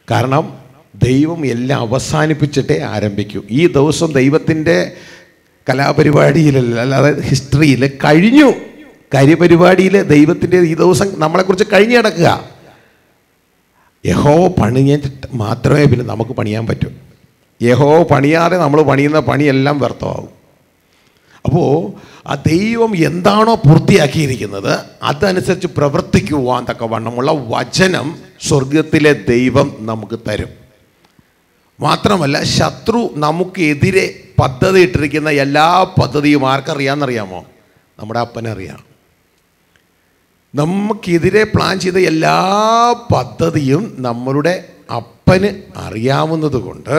കാരണം ദൈവം എല്ലാം അവസാനിപ്പിച്ചിട്ടേ ആരംഭിക്കൂ ഈ ദിവസം ദൈവത്തിൻ്റെ കലാപരിപാടിയിലല്ല അല്ലാതെ ഹിസ്റ്ററിയിൽ കഴിഞ്ഞു കാര്യപരിപാടിയിൽ ദൈവത്തിൻ്റെ ഈ ദിവസം നമ്മളെക്കുറിച്ച് കഴിഞ്ഞു കിടക്കുക യഹോ പണിഞ്ഞിട്ട് മാത്രമേ പിന്നെ നമുക്ക് പണിയാൻ പറ്റൂ യഹോ പണിയാതെ നമ്മൾ പണിയുന്ന പണിയെല്ലാം വ്യർത്ഥമാകും അപ്പോൾ ആ ദൈവം എന്താണോ പൂർത്തിയാക്കിയിരിക്കുന്നത് അതനുസരിച്ച് പ്രവർത്തിക്കുവാൻ തക്കവണ്ണമുള്ള വചനം സ്വർഗത്തിലെ ദൈവം നമുക്ക് തരും മാത്രമല്ല ശത്രു നമുക്കെതിരെ പദ്ധതി ഇട്ടിരിക്കുന്ന എല്ലാ പദ്ധതിയും ആർക്കറിയാമെന്നറിയാമോ നമ്മുടെ അപ്പനറിയാം നമുക്കെതിരെ പ്ലാൻ ചെയ്ത എല്ലാ പദ്ധതിയും നമ്മളുടെ അപ്പന് അറിയാവുന്നത് കൊണ്ട്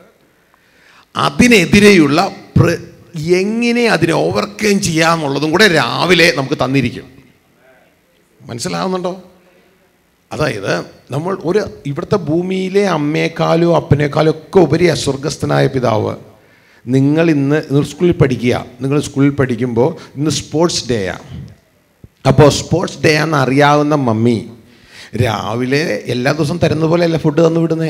അതിനെതിരെയുള്ള പ്ര- എങ്ങനെ അതിനെ ഓവർകം ചെയ്യാമെന്നുള്ളതും കൂടെ രാവിലെ നമുക്ക് തന്നിരിക്കും മനസ്സിലാവുന്നുണ്ടോ അതായത് നമ്മൾ ഒരു ഇവിടുത്തെ ഭൂമിയിലെ അമ്മയെക്കാളും അപ്പനേക്കാളും ഒക്കെ ഉപരി സ്വർഗസ്ഥനായ പിതാവ് നിങ്ങൾ ഇന്ന് സ്കൂളിൽ പഠിക്കുക നിങ്ങൾ സ്കൂളിൽ പഠിക്കുമ്പോൾ ഇന്ന് സ്പോർട്സ് ഡേയാണ് അപ്പോൾ സ്പോർട്സ് ഡേ ആണെന്ന് അറിയാവുന്ന മമ്മി രാവിലെ എല്ലാ ദിവസവും തരുന്ന പോലെ അല്ല ഫുഡ് തന്നു വിടുന്നേ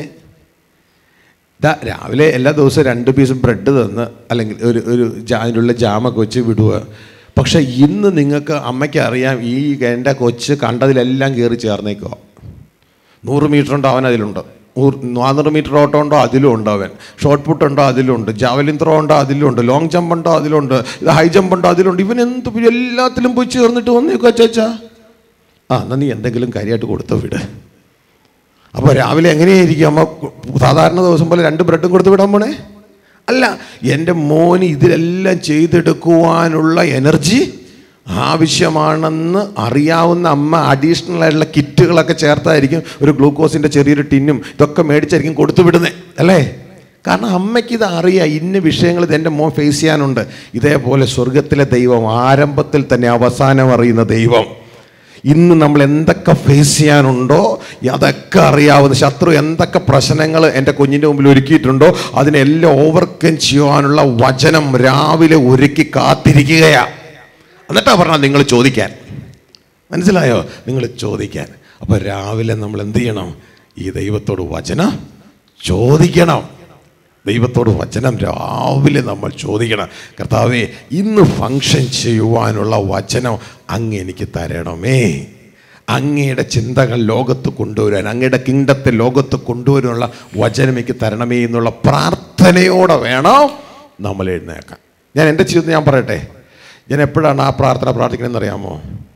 ദാ രാവിലെ എല്ലാ ദിവസവും രണ്ട് പീസും ബ്രെഡ് തന്ന് അല്ലെങ്കിൽ ഒരു ഒരു ജാ അതിനുള്ള ജാമൊക്കെ വെച്ച് വിടുക പക്ഷേ ഇന്ന് നിങ്ങൾക്ക് അമ്മയ്ക്ക് അറിയാം ഈ എൻ്റെ കൊച്ച് കണ്ടതിലെല്ലാം കയറി ചേർന്നേക്കുക നൂറ് മീറ്റർ ഉണ്ടോ അവൻ അതിലുണ്ട് നൂറ് നാനൂറ് മീറ്റർ ഓട്ടം ഉണ്ടോ അതിലും ഉണ്ട് അവൻ ഷോർട്ട് പുട്ട് ഉണ്ടോ അതിലുണ്ട് ജാവലിൻ ത്രോ ഉണ്ടോ അതിലുണ്ട് ലോങ് ജമ്പ് ഉണ്ടോ അതിലുണ്ട് ഇത് ഹൈ ജമ്പ് ഉണ്ടോ അതിലുണ്ട് ഇവൻ എന്ത് പിന്നെ എല്ലാത്തിലും പോയി ചേർന്നിട്ട് വന്നേക്കോ ചേച്ചാ ആ എന്നാൽ നീ എന്തെങ്കിലും കാര്യമായിട്ട് കൊടുത്തോ വിട് അപ്പോൾ രാവിലെ എങ്ങനെയായിരിക്കും അമ്മ സാധാരണ ദിവസം പോലെ രണ്ട് ബ്രെഡും കൊടുത്ത് വിടാൻ പോണേ അല്ല എൻ്റെ മോന് ഇതിലെല്ലാം ചെയ്തെടുക്കുവാനുള്ള എനർജി ആവശ്യമാണെന്ന് അറിയാവുന്ന അമ്മ അഡീഷണൽ ആയിട്ടുള്ള കിറ്റുകളൊക്കെ ചേർത്തായിരിക്കും ഒരു ഗ്ലൂക്കോസിൻ്റെ ചെറിയൊരു ടിന്നും ഇതൊക്കെ മേടിച്ചായിരിക്കും കൊടുത്തു വിടുന്നത് അല്ലേ കാരണം അമ്മയ്ക്ക് ഇത് അറിയാം ഇന്ന വിഷയങ്ങൾ ഇത് എൻ്റെ മോൻ ഫേസ് ചെയ്യാനുണ്ട് ഇതേപോലെ സ്വർഗത്തിലെ ദൈവം ആരംഭത്തിൽ തന്നെ അവസാനം അറിയുന്ന ദൈവം ഇന്ന് നമ്മൾ എന്തൊക്കെ ഫേസ് ചെയ്യാനുണ്ടോ അതൊക്കെ അറിയാവുന്ന ശത്രു എന്തൊക്കെ പ്രശ്നങ്ങൾ എൻ്റെ കുഞ്ഞിൻ്റെ മുമ്പിൽ ഒരുക്കിയിട്ടുണ്ടോ അതിനെല്ലാം ഓവർകം ചെയ്യുവാനുള്ള വചനം രാവിലെ ഒരുക്കി കാത്തിരിക്കുകയാ എന്നിട്ടാ പറഞ്ഞാൽ നിങ്ങൾ ചോദിക്കാൻ മനസ്സിലായോ നിങ്ങൾ ചോദിക്കാൻ അപ്പോൾ രാവിലെ നമ്മൾ എന്ത് ചെയ്യണം ഈ ദൈവത്തോട് വചനം ചോദിക്കണം ദൈവത്തോട് വചനം രാവിലെ നമ്മൾ ചോദിക്കണം കർത്താവേ ഇന്ന് ഫങ്ഷൻ ചെയ്യുവാനുള്ള വചനം അങ്ങ് എനിക്ക് തരണമേ അങ്ങയുടെ ചിന്തകൾ ലോകത്ത് കൊണ്ടുവരാൻ അങ്ങയുടെ കിങ്ഡത്തെ ലോകത്ത് കൊണ്ടുവരാനുള്ള വചനം എനിക്ക് തരണമേ എന്നുള്ള പ്രാർത്ഥനയോടെ വേണം നമ്മൾ എഴുന്നേക്കാൻ ഞാൻ എൻ്റെ ജീവിതത്തിൽ ഞാൻ പറയട്ടെ ഞാൻ എപ്പോഴാണ് ആ പ്രാർത്ഥന പ്രാർത്ഥിക്കണമെന്ന് അറിയാമോ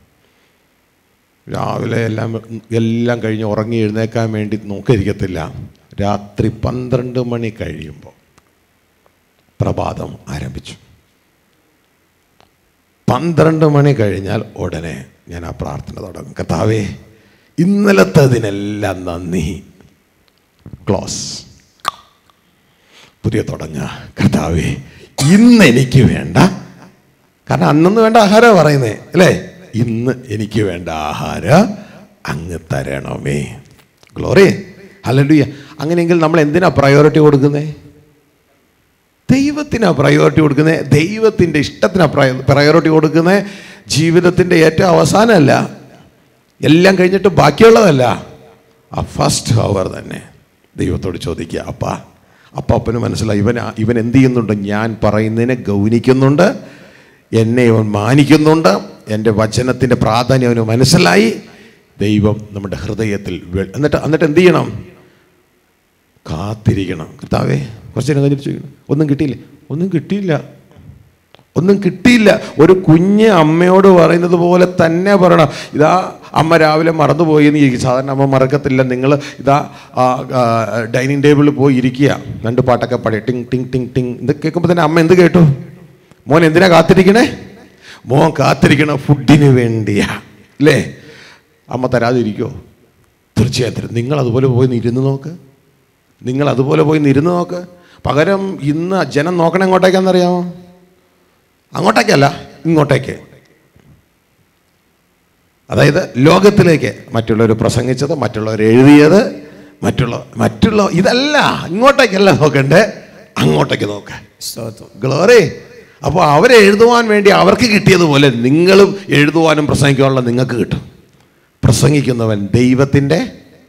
രാവിലെ എല്ലാം എല്ലാം കഴിഞ്ഞ് ഉറങ്ങി എഴുന്നേക്കാൻ വേണ്ടി നോക്കിയിരിക്കത്തില്ല രാത്രി പന്ത്രണ്ട് മണി കഴിയുമ്പോൾ പ്രഭാതം ആരംഭിച്ചു പന്ത്രണ്ട് മണി കഴിഞ്ഞാൽ ഉടനെ ഞാൻ ആ പ്രാർത്ഥന തുടങ്ങും കർത്താവേ ഇന്നലത്തതിനെല്ലാം നന്ദി ക്ലോസ് പുതിയ തുടങ്ങ കർത്താവേ ഇന്ന് എനിക്ക് വേണ്ട കാരണം അന്നൊന്ന് വേണ്ട ആഹാരം പറയുന്നേ അല്ലേ ഇന്ന് എനിക്ക് വേണ്ട ആഹാരം അങ്ങ് തരണമേ ഗ്ലോറി ഹല്ലേലൂയ അങ്ങനെയെങ്കിൽ നമ്മൾ എന്തിനാ പ്രയോറിറ്റി കൊടുക്കുന്നേ ദൈവത്തിനാ പ്രയോറിറ്റി കൊടുക്കുന്നത് ദൈവത്തിൻ്റെ ഇഷ്ടത്തിനാ പ്രയോറിറ്റി കൊടുക്കുന്നത് ജീവിതത്തിൻ്റെ ഏറ്റവും അവസാനമല്ല എല്ലാം കഴിഞ്ഞിട്ട് ബാക്കിയുള്ളതല്ല ആ ഫസ്റ്റ് ഹവർ തന്നെ ദൈവത്തോട് ചോദിക്കുക അപ്പ അപ്പ അപ്പന് മനസ്സിലായി ഇവൻ ഇവൻ എന്ത് ചെയ്യുന്നുണ്ട് ഞാൻ പറയുന്നതിനെ ഗൗനിക്കുന്നുണ്ട് എന്നെ ഇവൻ മാനിക്കുന്നുണ്ട് എൻ്റെ വചനത്തിൻ്റെ പ്രാധാന്യം അവന് മനസ്സിലായി ദൈവം നമ്മുടെ ഹൃദയത്തിൽ വെ- എന്നിട്ട് എന്നിട്ട് എന്ത് ചെയ്യണം കാത്തിരിക്കണം കർത്താവേ കുറച്ച് നേരം കഴിഞ്ഞിട്ട് ചോദിക്കണം ഒന്നും കിട്ടിയില്ല ഒന്നും കിട്ടിയില്ല ഒന്നും കിട്ടിയില്ല ഒരു കുഞ്ഞ് അമ്മയോട് പറയുന്നത് പോലെ തന്നെ പറയണം ഇതാ അമ്മ രാവിലെ മറന്നുപോയി എന്ന് ഇരിക്കും സാധാരണ അമ്മ മറക്കത്തില്ല നിങ്ങൾ ഇതാ ആ, ആ, ഡൈനിങ് ടേബിളിൽ പോയി ഇരിക്കുക രണ്ട് പാട്ടൊക്കെ പാടി ടിങ് ടിങ് ടിങ് ടിങ് ഇത് കേൾക്കുമ്പോൾ തന്നെ അമ്മ എന്ത് കേട്ടു മോൻ എന്തിനാ കാത്തിരിക്കണേ മോൻ കാത്തിരിക്കണ ഫുഡിന് വേണ്ടിയാ അല്ലേ അമ്മ തരാതിരിക്കോ തീർച്ചയായും തരും നിങ്ങൾ അതുപോലെ പോയി ഒന്ന് ഇരുന്ന് നോക്ക് നിങ്ങൾ അതുപോലെ പോയി ഒന്ന് ഇരുന്ന് നോക്ക് പകരം ഇന്ന് ജനം നോക്കണേ എങ്ങോട്ടേക്കാണെന്നറിയാമോ അങ്ങോട്ടേക്കല്ല ഇങ്ങോട്ടേക്ക് അതായത് ലോകത്തിലേക്ക് മറ്റുള്ളവർ പ്രസംഗിച്ചത് മറ്റുള്ളവർ എഴുതിയത് മറ്റുള്ള മറ്റുള്ള ഇതല്ല ഇങ്ങോട്ടേക്കല്ല നോക്കണ്ടേ അങ്ങോട്ടേക്ക് നോക്ക ഗ്ലോറി അപ്പോൾ അവരെ എഴുതുവാൻ വേണ്ടി അവർക്ക് കിട്ടിയതുപോലെ നിങ്ങളും എഴുതുവാനും പ്രസംഗിക്കുവാനുള്ള നിങ്ങൾക്ക് കിട്ടും പ്രസംഗിക്കുന്നവൻ ദൈവത്തിൻ്റെ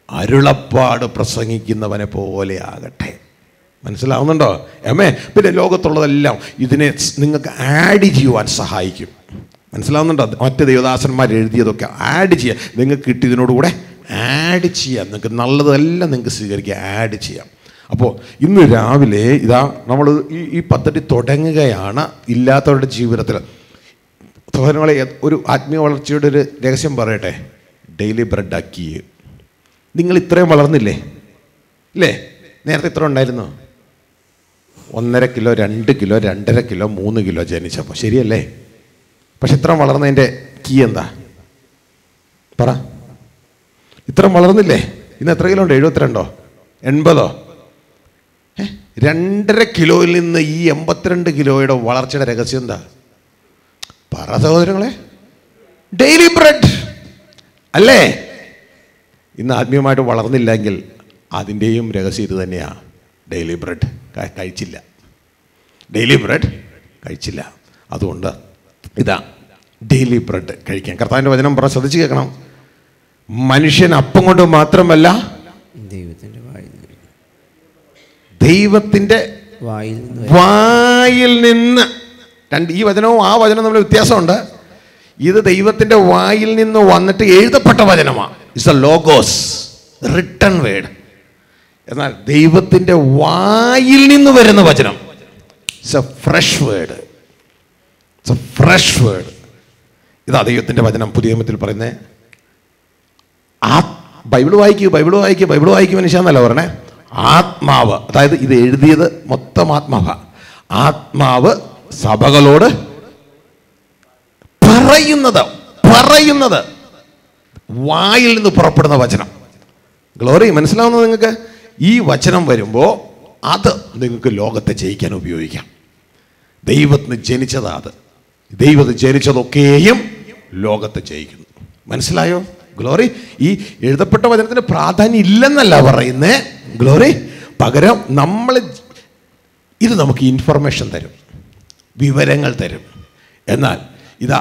അരുളപ്പാട് പ്രസംഗിക്കുന്നവനെ പോലെ ആകട്ടെ മനസ്സിലാവുന്നുണ്ടോ എമേ പിന്നെ ലോകത്തുള്ളതെല്ലാം ഇതിനെ സ് നിങ്ങൾക്ക് ആഡ് ചെയ്യുവാൻ സഹായിക്കും മനസ്സിലാവുന്നുണ്ടോ മറ്റ് ദൈവദാസന്മാർ എഴുതിയതൊക്കെ ആഡ് ചെയ്യാം നിങ്ങൾക്ക് കിട്ടിയതിനോടുകൂടെ ആഡ് ചെയ്യാം നിങ്ങൾക്ക് നല്ലതെല്ലാം നിങ്ങൾക്ക് സ്വീകരിക്കാം ആഡ് ചെയ്യാം അപ്പോൾ ഇന്ന് രാവിലെ ഇതാ നമ്മൾ ഈ ഈ പദ്ധതി തുടങ്ങുകയാണ് ഇല്ലാത്തവരുടെ ജീവിതത്തിൽ സഹോദരങ്ങളെ ഒരു ആത്മീയ വളർച്ചയുടെ ഒരു രഹസ്യം പറയട്ടെ ഡെയിലി ബ്രെഡ് ആക്കി നിങ്ങൾ ഇത്രയും വളർന്നില്ലേ ഇല്ലേ നേരത്തെ ഇത്ര ഉണ്ടായിരുന്നോ ഒന്നര കിലോ രണ്ട് കിലോ രണ്ടര കിലോ മൂന്ന് കിലോ ജനിച്ചപ്പോൾ ശരിയല്ലേ പക്ഷെ ഇത്ര വളർന്നതിൻ്റെ കീ എന്താ പറ ഇത്ര വളർന്നില്ലേ ഇന്ന് എത്ര കിലോ ഉണ്ട് എഴുപത്തിരണ്ടോ എൺപതോ ഏ? രണ്ടര കിലോയിൽ നിന്ന് ഈ എൺപത്തിരണ്ട് കിലോയുടെ വളർച്ചയുടെ രഹസ്യം എന്താ പറ സഹോദരങ്ങളെ ഡെയിലി ബ്രെഡ് അല്ലേ ഇന്ന് ആത്മീയമായിട്ട് വളർന്നില്ലെങ്കിൽ അതിൻ്റെയും രഹസ്യം ഇത് തന്നെയാണ് ഡെയിലി ബ്രെഡ് കഴിച്ചില്ല ഡെയിലി ബ്രെഡ് കഴിച്ചില്ല അതുകൊണ്ട് ഇതാ ഡെയിലി ബ്രെഡ് കഴിക്കാൻ കർത്താവിൻ്റെ വചനം പറ ശ്രദ്ധിച്ച് കേൾക്കണം മനുഷ്യൻ അപ്പം കൊണ്ട് മാത്രമല്ല ദൈവത്തിൻ്റെ വായിൽ നിന്ന് ദൈവത്തിൻ്റെ വായിൽ നിന്ന് വായിൽ നിന്ന് രണ്ട് ഈ വചനവും ആ വചനവും തമ്മിൽ വ്യത്യാസമുണ്ട് ഇത് ദൈവത്തിൻ്റെ വായിൽ നിന്ന് വന്നിട്ട് എഴുതപ്പെട്ട വചനമാണ് it's a logos written word എന്നാൽ ദൈവത്തിൻ്റെ വായിൽ നിന്ന് വരുന്ന വചനം it's a fresh word it's a fresh word ഇതാ ദൈവത്തിൻ്റെ വചനം പുതിയ നിയമത്തിൽ പറയുന്നത് ആ ബൈബിൾ വായിക്കൂ ബൈബിൾ വായിക്കൂ ബൈബിൾ വായിക്കൂ മനുഷ്യന്നല്ല പറയണേ ആത്മാവ് അതായത് ഇത് എഴുതിയത് മൊത്തം ആത്മാവ ആത്മാവ് സഭകളോട് പറയുന്നത് പറയുന്നത് വായിൽ നിന്ന് പുറപ്പെടുന്ന വചനം ഗ്ലോറി മനസ്സിലാവുന്നത് നിങ്ങൾക്ക് ഈ വചനം വരുമ്പോൾ അത് നിങ്ങൾക്ക് ലോകത്തെ ജയിക്കാൻ ഉപയോഗിക്കാം ദൈവത്തിന് ജനിച്ചതാ അത് ദൈവത്തിന് ജനിച്ചതൊക്കെയും ലോകത്തെ ജയിക്കുന്നു മനസ്സിലായോ ഗ്ലോറി ഈ എഴുതപ്പെട്ട വചനത്തിന് പ്രാധാന്യം ഇല്ലെന്നല്ല പറയുന്നേ ഗ്ലോറി പകരം നമ്മൾ ഇത് നമുക്ക് ഇൻഫർമേഷൻ തരും വിവരങ്ങൾ തരും എന്നാൽ ഇതാ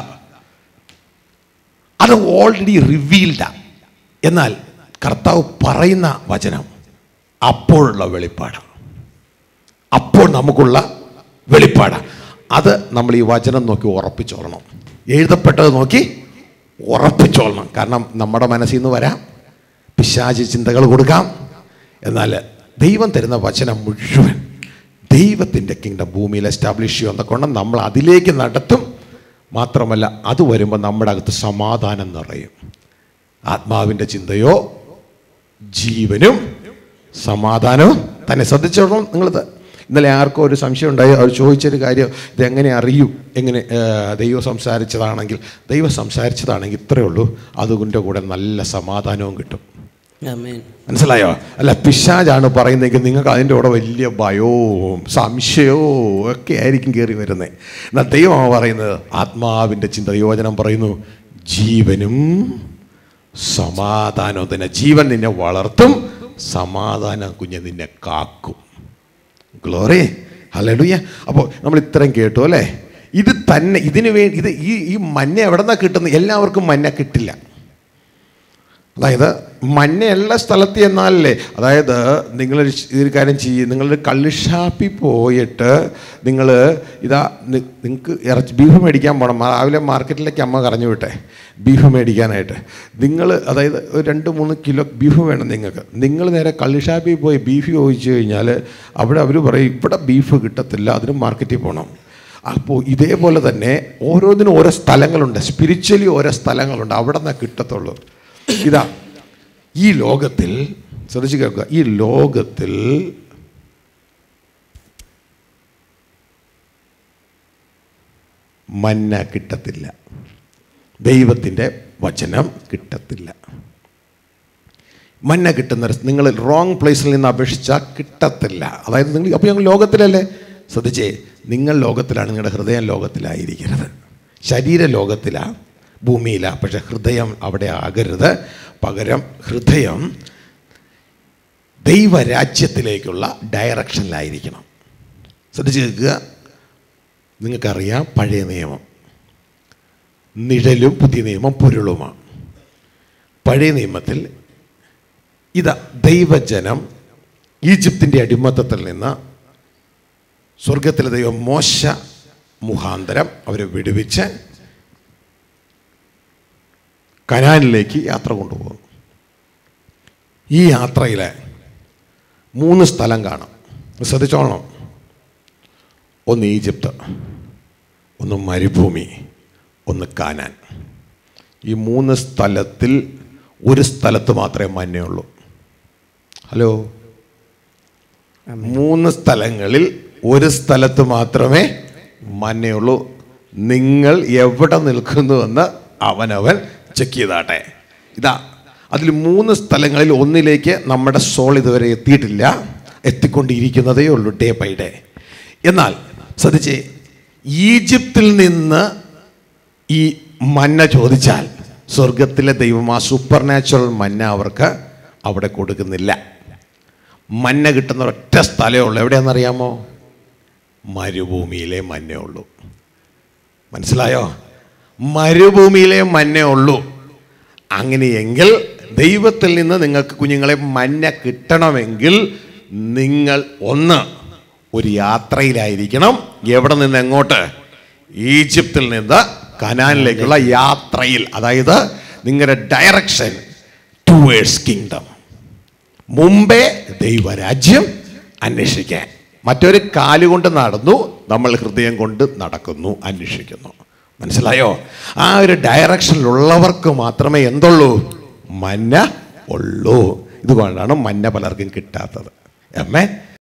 അത് ഓൾറെഡി റിവീൽഡാ എന്നാൽ കർത്താവ് പറയുന്ന വചനം അപ്പോഴുള്ള വെളിപ്പാടാണ് അപ്പോൾ നമുക്കുള്ള വെളിപ്പാടാണ് അത് നമ്മൾ ഈ വചനം നോക്കി ഉറപ്പിച്ചോളണം എഴുതപ്പെട്ടത് നോക്കി ഉറപ്പിച്ചോളണം കാരണം നമ്മുടെ മനസ്സിൽ നിന്ന് വരാം പിശാചി ചിന്തകൾ കൊടുക്കാം എന്നാൽ ദൈവം തരുന്ന വചനം മുഴുവൻ ദൈവത്തിൻ്റെ കിങ്ഡം ഭൂമിയിൽ എസ്റ്റാബ്ലിഷ് ചെയ്യുന്ന കൊണ്ട് നമ്മൾ അതിലേക്ക് നടത്തും മാത്രമല്ല അത് വരുമ്പോൾ നമ്മുടെ അകത്ത് സമാധാനം നിറയും ആത്മാവിൻ്റെ ചിന്തയോ ജീവനും സമാധാനവും തന്നെ ശ്രദ്ധിച്ചോളണം നിങ്ങളിത് ഇന്നലെ ആർക്കോ ഒരു സംശയം ഉണ്ടായി അവർ ചോദിച്ചൊരു കാര്യം ഇതെങ്ങനെ അറിയും എങ്ങനെ ആ, ദൈവം സംസാരിച്ചതാണെങ്കിൽ ദൈവം സംസാരിച്ചതാണെങ്കിൽ ഇത്രയേ ഉള്ളൂ അതുകൊണ്ട് കൂടെ നല്ല സമാധാനവും കിട്ടും ആമേൻ മനസ്സിലായോ അല്ല പിശാജാണ് പറയുന്നതെങ്കിൽ നിങ്ങൾക്ക് അതിൻ്റെ കൂടെ വലിയ ഭയവും സംശയവും ഒക്കെ ആയിരിക്കും കയറി വരുന്നത് എന്നാൽ ദൈവമാണ് പറയുന്നത് ആത്മാവിൻ്റെ ചിന്ത യോജനം പറയുന്നു ജീവനും സമാധാനവും തന്നെ ജീവൻ നിന്നെ വളർത്തും സമാധാനം കുഞ്ഞ് നിന്നെ കാക്കും ഗ്ലോറി ഹലലുയ അപ്പോൾ നമ്മൾ ഇത്രയും കേട്ടു അല്ലേ ഇത് തന്നെ ഇതിന് വേണ്ടി ഇത് ഈ ഈ മഞ്ഞ എവിടെ നിന്നാണ് കിട്ടുന്നത് എല്ലാവർക്കും മഞ്ഞ കിട്ടില്ല അതായത് മഞ്ഞ എല്ലാ സ്ഥലത്ത് ചെന്നാലല്ലേ അതായത് നിങ്ങളൊരു ച- ഒരു കാര്യം ചെയ്യും നിങ്ങളൊരു കള്ള് ഷാപ്പിൽ പോയിട്ട് നിങ്ങൾ ഇതാ നിങ്ങൾക്ക് ഇറച്ചി ബീഫ് മേടിക്കാൻ പോകണം മാ- രാവിലെ മാർക്കറ്റിലേക്ക് അമ്മ കറഞ്ഞു വിട്ടെ ബീഫ് മേടിക്കാനായിട്ട് നിങ്ങൾ അതായത് ഒരു രണ്ട് മൂന്ന് കിലോ ബീഫ് വേണം നിങ്ങൾക്ക് നിങ്ങൾ നേരെ കള്ള് ഷാപ്പിൽ പോയി ബീഫ് ചോദിച്ചു കഴിഞ്ഞാൽ അവിടെ അവർ പറയും ഇവിടെ ബീഫ് കിട്ടത്തില്ല അതിന് മാർക്കറ്റിൽ പോകണം അപ്പോൾ ഇതേപോലെ തന്നെ ഓരോന്നിനും ഓരോ സ്ഥലങ്ങളുണ്ട് സ്പിരിച്വലി ഓരോ സ്ഥലങ്ങളുണ്ട് അവിടെ നിന്നേ കിട്ടത്തുള്ളൂ ഇതാ ഈ ലോകത്തിൽ ശ്രദ്ധിച്ച് കേൾക്കുക ഈ ലോകത്തിൽ മന്ന കിട്ടത്തില്ല ദൈവത്തിൻ്റെ വചനം കിട്ടത്തില്ല മന്ന കിട്ടുന്ന നിങ്ങൾ റോങ് പ്ലേസിൽ നിന്ന് അപേക്ഷിച്ചാൽ കിട്ടത്തില്ല അതായത് നിങ്ങൾ അപ്പോൾ ഞങ്ങൾ ലോകത്തിലല്ലേ ശ്രദ്ധിച്ചേ നിങ്ങൾ ലോകത്തിലാണ് നിങ്ങളുടെ ഹൃദയം ലോകത്തിലായിരിക്കരുത് ശരീര ലോകത്തിലാണ് ഭൂമിയിലാണ് പക്ഷെ ഹൃദയം അവിടെ ആകരുത് പകരം ഹൃദയം ദൈവരാജ്യത്തിലേക്കുള്ള ഡയറക്ഷനിലായിരിക്കണം ശ്രദ്ധിച്ച് കേൾക്കുക നിങ്ങൾക്കറിയാം പഴയ നിയമം നിഴലും പുതിയ നിയമം പൊരുളുമാണ് പഴയ നിയമത്തിൽ ഇതാ ദൈവജനം ഈജിപ്തിൻ്റെ അടിമത്തത്തിൽ നിന്ന് സ്വർഗത്തിലെ ദൈവം മോശ മുഖാന്തരം അവരെ വിടുവിച്ച് കനാനിലേക്ക് യാത്ര കൊണ്ടുപോകുന്നു ഈ യാത്രയിൽ മൂന്ന് സ്ഥലം കാണാം ശ്രദ്ധിച്ചോളണം ഒന്ന് ഈജിപ്ത് ഒന്ന് മരുഭൂമി ഒന്ന് കാനാൻ ഈ മൂന്ന് സ്ഥലത്തിൽ ഒരു സ്ഥലത്ത് മാത്രമേ മഞ്ഞയുള്ളൂ ഹലോ മൂന്ന് സ്ഥലങ്ങളിൽ ഒരു സ്ഥലത്ത് മാത്രമേ മഞ്ഞയുള്ളൂ നിങ്ങൾ എവിടെ നിൽക്കുന്നുവെന്ന് അവനവൻ ചെക്ക് ചെയ്താട്ടെ ഇതാ അതിൽ മൂന്ന് സ്ഥലങ്ങളിൽ ഒന്നിലേക്ക് നമ്മുടെ സോൾ ഇതുവരെ എത്തിയിട്ടില്ല എത്തിക്കൊണ്ടിരിക്കുന്നതേ ഉള്ളൂ ഡേ ബൈ ഡേ എന്നാൽ ശ്രദ്ധിച്ചേ ഈജിപ്തിൽ നിന്ന് ഈ മന്ന ചോദിച്ചാൽ സ്വർഗത്തിലെ ദൈവം ആ സൂപ്പർ നാച്ചുറൽ മന്ന അവർക്ക് അവിടെ കൊടുക്കുന്നില്ല മന്ന കിട്ടുന്ന ഒറ്റ സ്ഥലമേ ഉള്ളൂ എവിടെയാണെന്നറിയാമോ മരുഭൂമിയിലെ മഞ്ഞേ ഉള്ളൂ മനസ്സിലായോ മരുഭൂമിയിലെ മഞ്ഞേ ഉള്ളൂ അങ്ങനെയെങ്കിൽ ദൈവത്തിൽ നിന്ന് നിങ്ങൾക്ക് കുഞ്ഞുങ്ങളെ മഞ്ഞ കിട്ടണമെങ്കിൽ നിങ്ങൾ ഒന്ന് ഒരു യാത്രയിലായിരിക്കണം എവിടെ നിന്ന് എങ്ങോട്ട് ഈജിപ്തിൽ നിന്ന് കനാനിലേക്കുള്ള യാത്രയിൽ അതായത് നിങ്ങളുടെ ഡയറക്ഷൻ ടുവേഴ്സ് കിങ്ഡം മുമ്പേ ദൈവരാജ്യം അന്വേഷിക്കാൻ മറ്റൊരു കാലുകൊണ്ട് നടന്നു നമ്മൾ ഹൃദയം കൊണ്ട് നടക്കുന്നു അന്വേഷിക്കുന്നു മനസ്സിലായോ ആ ഒരു ഡയറക്ഷനിലുള്ളവർക്ക് മാത്രമേ എന്തുള്ളൂ മന്ന ഉള്ളൂ ഇതുകൊണ്ടാണ് മഞ്ഞ പലർക്കും കിട്ടാത്തത് അമ്മേ